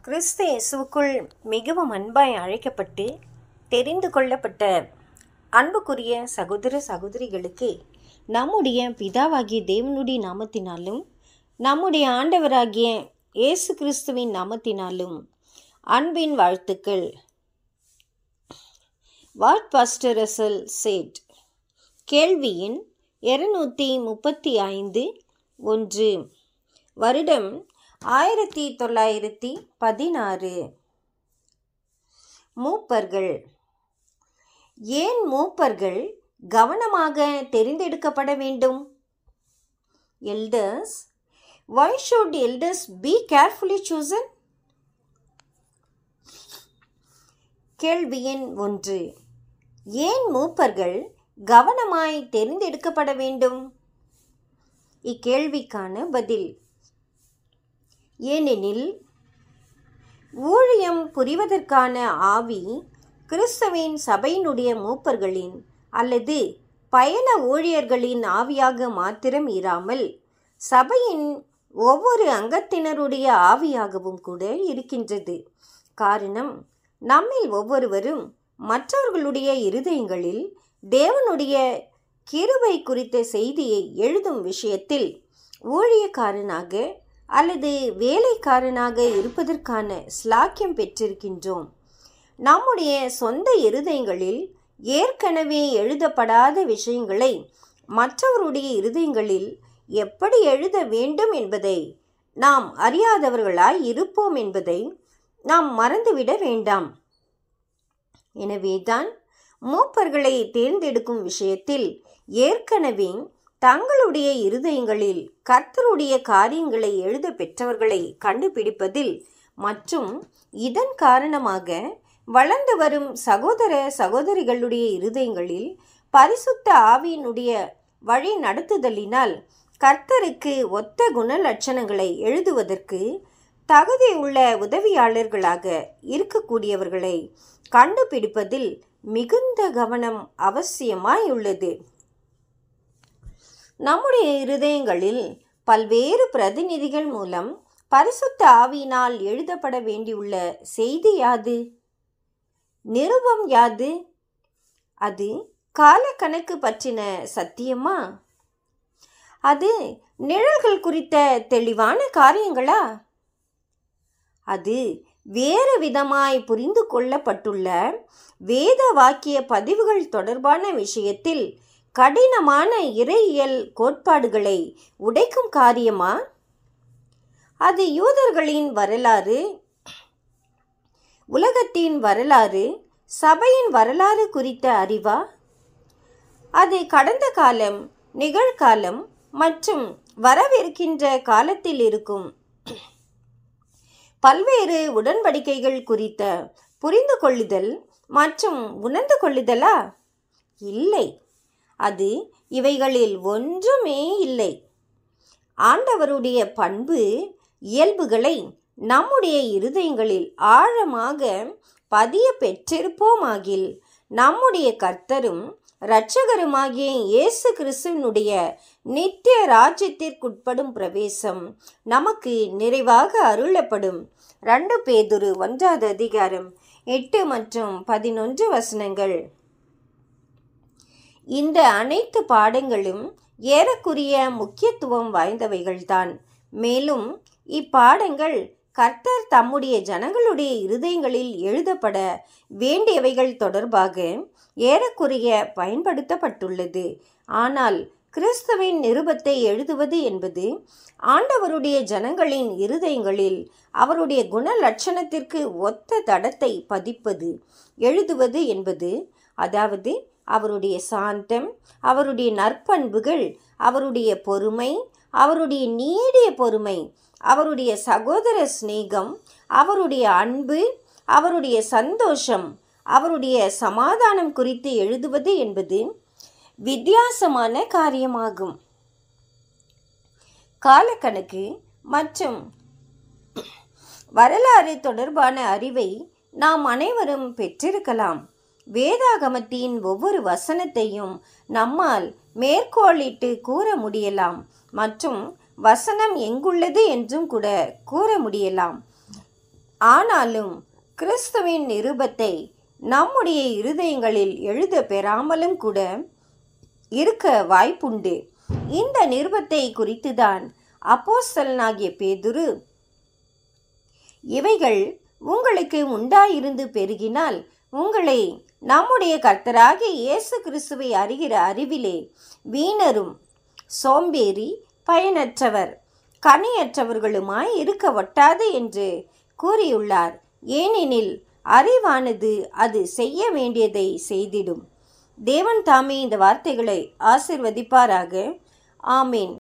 கிறிஸ்து இயேசுவுக்குள் மிகவும் அன்பாய் அழைக்கப்பட்டு தெரிந்து கொள்ளப்பட்ட அன்புக்குரிய சகோதர சகோதரிகளுக்கு நம்முடைய பிதாவாகிய தேவனுடைய நாமத்தினாலும் நம்முடைய ஆண்டவராகிய இயேசு கிறிஸ்துவின் நாமத்தினாலும் அன்பின் வாழ்த்துக்கள் வாட் பாஸ்டர் ரசல் சேட் கேள்வியின் இருநூற்றி முப்பத்தி ஐந்து ஒன்று வருடம் ஆயிரத்தி தொள்ளாயிரத்தி பதினாறு மூப்பர்கள் ஏன் மூப்பர்கள் கவனமாக தெரிந்தெடுக்கப்பட வேண்டும் elders why should elders be carefully chosen கேள்வி எண் ஒன்று ஏன் மூப்பர்கள் கவனமாய் தெரிந்தெடுக்கப்பட வேண்டும் இக்கேள்விக்கான பதில் ஏனெனில் ஊழியம் புரிவதற்கான ஆவி கிறிஸ்தவின் சபையினுடைய மூப்பர்களின் அல்லது பயண ஊழியர்களின் ஆவியாக மாத்திரம் இராமல் சபையின் ஒவ்வொரு அங்கத்தினருடைய ஆவியாகவும் கூட இருக்கின்றது காரணம் நம்மில் ஒவ்வொருவரும் மற்றவர்களுடைய இருதயங்களில் தேவனுடைய கிருபை குறித்த செய்தியை எழுதும் விஷயத்தில் ஊழியக்காரனாக அல்லது வேலைக்காரனாக இருப்பதற்கான ஸ்லாக்கியம் பெற்றிருக்கின்றோம் நம்முடைய சொந்த இருதயங்களில் ஏற்கனவே எழுதப்படாத விஷயங்களை மற்றவருடைய இருதயங்களில் எப்படி எழுத வேண்டும் என்பதை நாம் அறியாதவர்களாய் இருப்போம் என்பதை நாம் மறந்துவிட வேண்டாம் எனவேதான் மூப்பர்களை தேர்ந்தெடுக்கும் விஷயத்தில் ஏற்கனவே தங்களுடைய இருதயங்களில் கர்த்தருடைய காரியங்களை எழுத பெற்றவர்களை கண்டுபிடிப்பதில் மற்றும் இதன் காரணமாக வளர்ந்து வரும் சகோதர சகோதரிகளுடைய இருதயங்களில் பரிசுத்த ஆவியினுடைய வழி நடத்துதலினால் கர்த்தருக்கு ஒத்த குண லட்சணங்களை எழுதுவதற்கு தகுதி உள்ள உதவியாளர்களாக இருக்கக்கூடியவர்களை கண்டுபிடிப்பதில் மிகுந்த கவனம் அவசியமாய் உள்ளது நம்முடைய இருதயங்களில் பல்வேறு பிரதிநிதிகள் மூலம் பரிசுத்த ஆவியினால் எழுதப்பட வேண்டியுள்ள செய்தி யாது நிருபம் யாது அது காலக்கணக்கு பற்றின சத்தியமா அது நிழல்கள் குறித்த தெளிவான காரியங்களா அது வேறு விதமாய் புரிந்து கொள்ளப்பட்டுள்ள வேத வாக்கிய பதிவுகள் தொடர்பான விஷயத்தில் கடினமான இறையியல் கோட்பாடுகளை உடைக்கும் காரியமா அது யூதர்களின் வரலாறு உலகத்தின் வரலாறு சபையின் வரலாறு குறித்த அறிவா அது கடந்த காலம் நிகழ்காலம் மற்றும் வரவிருக்கின்ற காலத்தில் இருக்கும் பல்வேறு உடன்படிக்கைகள் குறித்த புரிந்து கொள்ளுதல் மற்றும் உணர்ந்து கொள்ளுதலா இல்லை அது இவைகளில் ஒன்றுமே இல்லை ஆண்டவருடைய பண்பு இயல்புகளை நம்முடைய இருதயங்களில் ஆழமாக பதிய பெற்றிருப்போமாகில் நம்முடைய கர்த்தரும் இரட்சகருமாகிய இயேசு கிறிஸ்துவனுடைய நித்திய ராஜ்யத்திற்குட்படும் பிரவேசம் நமக்கு நிறைவாக அருளப்படும் ரெண்டு பேதுரு ஒன்றாவது அதிகாரம் எட்டு மற்றும் பதினொன்று வசனங்கள் இந்த அனைத்து பாடங்களும் ஏறக்குரிய முக்கியத்துவம் வாய்ந்தவைகள்தான் மேலும் இப்பாடங்கள் கர்த்தர் தம்முடைய ஜனங்களுடைய இருதயங்களில் எழுதப்பட வேண்டியவைகள் தொடர்பாக ஏறக்குறைய பயன்படுத்தப்பட்டுள்ளது ஆனால் கிறிஸ்துவின் நிருபத்தை எழுதுவது என்பது ஆண்டவருடைய ஜனங்களின் இருதயங்களில் அவருடைய குண லட்சணத்திற்கு ஒத்த தடத்தை பதிப்பது எழுதுவது என்பது அதாவது அவருடைய சாந்தம் அவருடைய நற்பண்புகள் அவருடைய பொறுமை அவருடைய நீடிய பொறுமை அவருடைய சகோதர சிநேகம் அவருடைய அன்பு அவருடைய சந்தோஷம் அவருடைய சமாதானம் குறித்து எழுதுவது என்பது வித்தியாசமான காரியமாகும் காலக்கணக்கு மற்றும் வரலாறு தொடர்பான அறிவை நாம் அனைவரும் பெற்றிருக்கலாம் வேதாகமத்தின் ஒவ்வொரு வசனத்தையும் நம்மால் மேற்கோளிட்டு கூற முடியலாம் மற்றும் வசனம் எங்குள்ளது என்றும் கூட கூற முடியலாம் ஆனாலும் கிறிஸ்துவின் நிருபத்தை நம்முடைய இருதயங்களில் எழுத பெறாமலும் கூட இருக்க வாய்ப்புண்டு இந்த நிருபத்தை குறித்துதான் அப்போஸ்தலனாகிய பேதுரு இவைகள் உங்களுக்கு உண்டாயிருந்து பெருகினால் உங்களை நம்முடைய கர்த்தராகிய இயேசு கிறிஸ்துவை அறிகிற அறிவிலே வீணரும் சோம்பேறி பயனற்றவர் கனியற்றவர்களுமாய் இருக்க வட்டாது என்று கூறியுள்ளார் ஏனெனில் அறிவானது அது செய்ய வேண்டியதை செய்திடும் தேவன் தாமே இந்த வார்த்தைகளை ஆசிர்வதிப்பாராக ஆமீன்